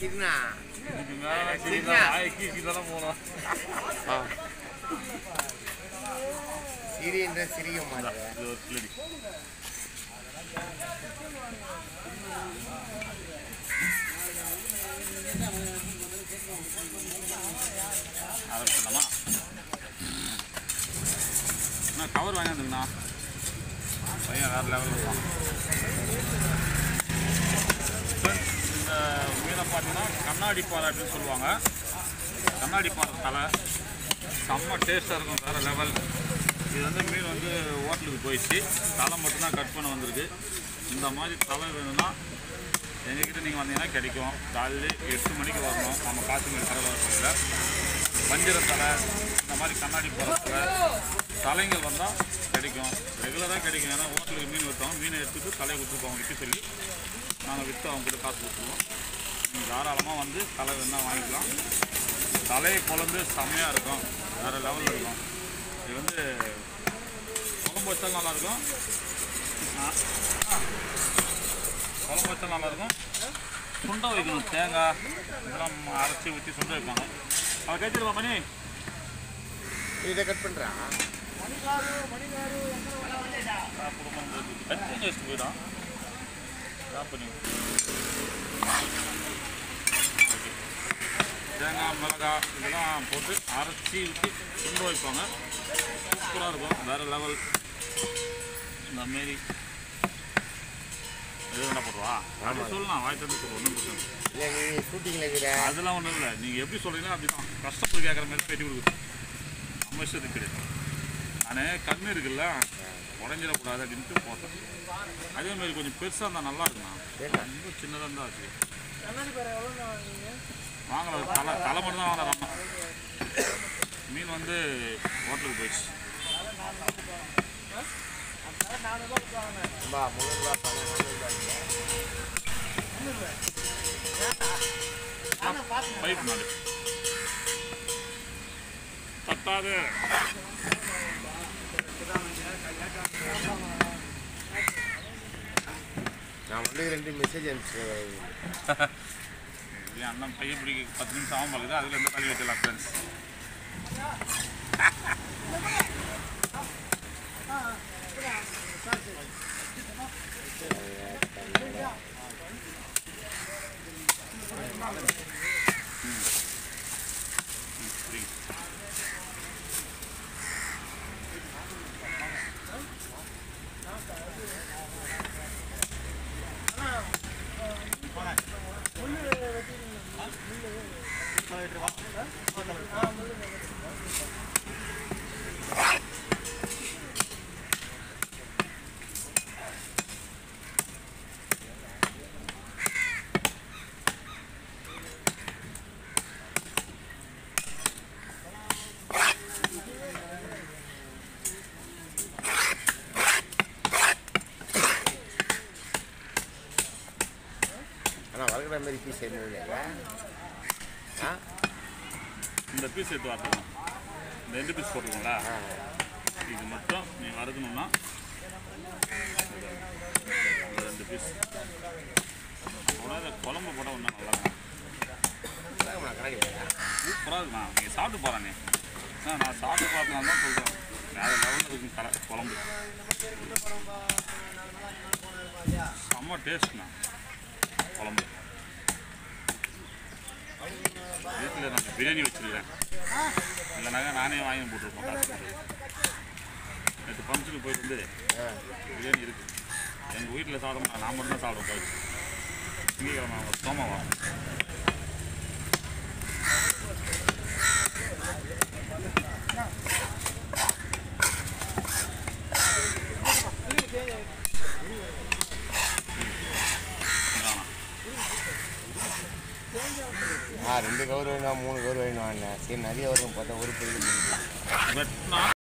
சிரினா இதுக்கு மேல சரிங்களா வாயை கீசி தானே போகணும் சிரின்ற சிரிக்க மாட்டேன் இது ஒரு கிளடி ஆரம்பிச்சிடலாமா அண்ணா கவர் வாங்கி வந்துங்கண்ணா பையன் வேறு லெவலில் இருப்பான் Friends, இந்த மீனை பார்த்தீங்கன்னா கண்ணாடி பாறை அப்படின்னு சொல்லுவாங்க கண்ணாடி பாறை தலை செம்ம டேஸ்ட்டாக இருக்கும் வேறு லெவல் இது வந்து மீன் வந்து ஹோட்டலுக்கு போயிடுச்சு தலை மட்டும்தான் கட் பண்ண வந்திருக்கு இந்த மாதிரி தலை வேணும்னா எங்ககிட்ட நீங்கள் வந்தீங்கன்னா கிடைக்கும் காலையில் எட்டு மணிக்கு வரணும் நம்ம காசுமீர் கடலை வரல வஞ்சிர தலை இந்த மாதிரி கண்ணாடி போகிற தலை தலைங்கள் வந்தால் கிடைக்கும் ரெகுலராக கிடைக்கும் ஏன்னா ஹோட்டலுக்கு மீன் விற்றோம் மீனை எடுத்துட்டு தலையை கொடுத்துருப்போம் விற்க சொல்லி நாங்கள் விற்று அவங்ககிட்ட காசு கொடுத்துருவோம் நீங்கள் தாராளமாக வந்து தலை வேணால் வாங்கிக்கலாம் தலையை பொழந்து செம்மையாக இருக்கும் வேறு லெவலில் இருக்கும் இது வந்து குழம்பு வச்சாலும் நல்லாயிருக்கும் குழம்பு வச்சாலும் நல்லாயிருக்கும் சுண்டை வைக்கணும் தேங்காய் இதெல்லாம் அரைச்சி ஊற்றி சுண்டை வைப்பாங்க அதை கேட்டுருவா மணி இதை கட் பண்ணுறான் குடும்பம் கட்டி வச்சுட்டு போயிடும் ஸ்டாப் பண்ணி ஓகே தேங்காய் மிளகாய் இதெல்லாம் போட்டு அரைச்சி ஊற்றி சுண்ட வைப்பாங்க சூப்பராக இருக்கும் வேறு லெவல் இந்த மாரி எது வேணா போடுவா அப்படி சொல்லலாம் வாய் தந்து சொல்லுவோம் ஒன்றும் பிரச்சனை இல்லை. இல்லை நீ ஷூட்டிங்கில் இருக்கிற அதெல்லாம் ஒன்றும் இல்லை நீங்கள் எப்படி சொல்கிறீங்களோ அப்படி தான் கஷ்டப்பட்டு கேட்குற மாதிரி பேட்டி கொடுக்குது நம்ம இஷ்டத்துக்கு கிடையாது நான் கண்ணு இருக்குல்ல உடஞ்சிடக்கூடாது அப்படின்ட்டு போட்டேன் அதே மாதிரி கொஞ்சம் பெருசாக இருந்தால் நல்லா இருக்குண்ணா ஏன்னா? ரொம்ப சின்னதாக இருந்தால் ஆச்சு வாங்கல தலை தலை மட்டும் தான் வாங்கினாராம்மா மீன் வந்து ஹோட்டலுக்கு போயிடுச்சு பா முந்நூறுபா பணம் நானூறுபா பைப் நாடு பத்தாது நான் வந்து ரெண்டு மெசேஜ் அனுப்பிச்சிருவேன் என் அண்ணன் பையன் பிடிக்க பத்து நிமிஷம் ஆகும் பார்க்குது அதில் இருந்து கழுவி வச்சிடலாம் ஃப்ரெண்ட்ஸ் ஆனால் வளர்க்குற மாதிரி பீஸ் எதுவும் இல்லையா ஆ இந்த பீஸ் எடுத்து வரணும் இந்த ரெண்டு பீஸ் போட்டுக்கோங்களா ஆ இது மட்டும் நீ வறுக்கணும்னா இந்த ரெண்டு பீஸ் போடாத குழம்பு போட்டால் ஒன்றும் நல்லா இருக்கும் நான் கிடைக்கலையா சூப்பராக இருக்குண்ணா நீங்கள் சாப்பிட்டு போகிறானே ஆ நான் சாப்பிட்டு பார்த்தனால தான் சொல்கிறேன் வேறு லெவலில் இருக்கும் கலை குழம்பு செம்ம டேஸ்ட்ண்ணா குழம்பு வீட்டில் நான் பிரியாணி வச்சுருக்கேன் இல்லைனாக்கா நானே வாங்கி போட்டிருப்போம் காசு போட்டு நேற்று ஃபங்க்ஷனுக்கு போயிட்டு வந்து ஆ பிரியாணி இருக்குது எங்கள் வீட்டில் சாப்பிட மாட்டோம் நான் மட்டும் தான் சாப்பிடுவோம் கழிச்சு திங்கக்கிழமை அவங்க சோமாவா ஆ ரெண்டு கவர் வேணும் மூணு கவர் வேணும் சரி நிறைய வரும் பார்த்தா ஒரு பொருள் வெட்டினா